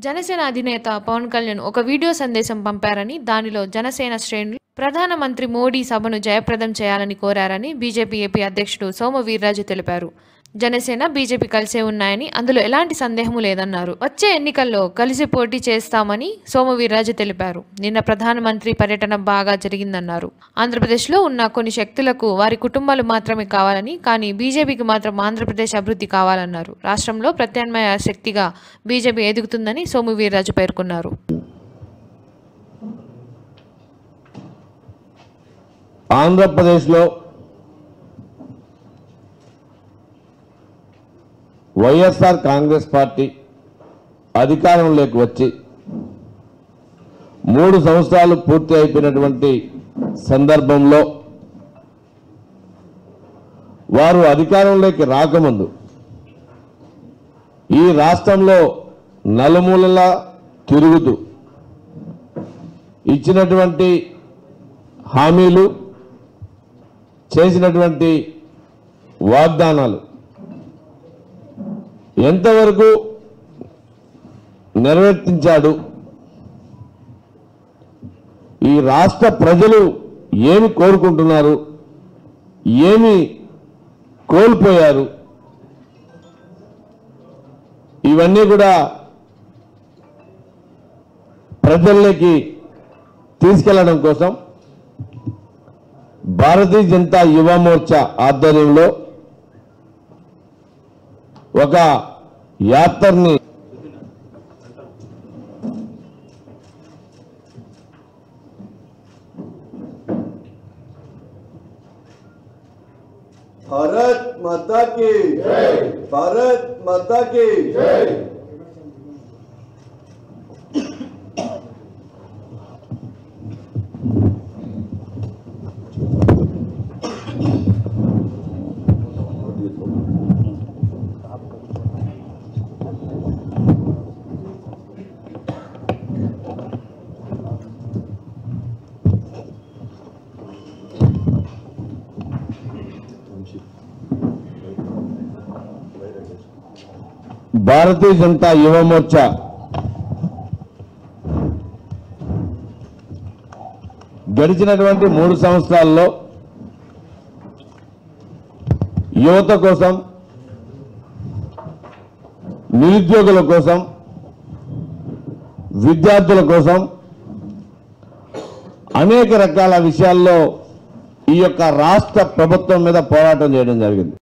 జనసేన అధినేత పవన్ కళ్యాణ్ ఒక వీడియో సందేశం పంపారని దానిలో జనసేన శ్రేణులు ప్రధానమంత్రి మోడీ సభను జయప్రదం చేయాలని కోరారని బీజేపీ ఏపీ అధ్యక్షుడు సోము వీర్రాజు తెలిపారు జనసేన బీజేపీ కలిసే ఉన్నాయని అందులో ఎలాంటి సందేహము లేదన్నారు వచ్చే ఎన్నికల్లో కలిసి పోటీ చేస్తామని సోము వీర్రాజు తెలిపారు నిన్న ప్రధానమంత్రి పర్యటన బాగా జరిగిందన్నారు ఆంధ్రప్రదేశ్లో ఉన్న కొన్ని శక్తులకు వారి కుటుంబాలు మాత్రమే కావాలని కానీ బీజేపీకి మాత్రం ఆంధ్రప్రదేశ్ అభివృద్ధి కావాలన్నారు రాష్ట్రంలో ప్రత్యామ్నాయ శక్తిగా బీజేపీ ఎదుగుతుందని సోము వీర్రాజు పేర్కొన్నారు ఆంధ్రప్రదేశ్లో వైఎస్ఆర్ కాంగ్రెస్ పార్టీ అధికారంలోకి వచ్చి మూడు సంవత్సరాలు పూర్తి అయిపోయినటువంటి సందర్భంలో వారు అధికారంలోకి రాకముందు ఈ రాష్ట్రంలో నలుమూలలా తిరుగుతూ ఇచ్చినటువంటి హామీలు చేసినటువంటి వాగ్దానాలు ఎంతవరకు నెరవేర్తించాడు ఈ రాష్ట్ర ప్రజలు ఏమి కోరుకుంటున్నారు ఏమి కోల్పోయారు ఇవన్నీ కూడా ప్రజల్లోకి తీసుకెళ్లడం కోసం భారతీయ జనతా యువ మోర్చా ఆధ్వర్యంలో ఒక యాత్రని भारत माता की भारत माता की భారతీయ జనతా యువ మోర్చా గడిచినటువంటి మూడు సంవత్సరాల్లో యువత కోసం నిరుద్యోగుల కోసం విద్యార్థుల కోసం అనేక రకాల విషయాల్లో ఈ యొక్క రాష్ట్ర ప్రభుత్వం మీద పోరాటం చేయడం జరిగింది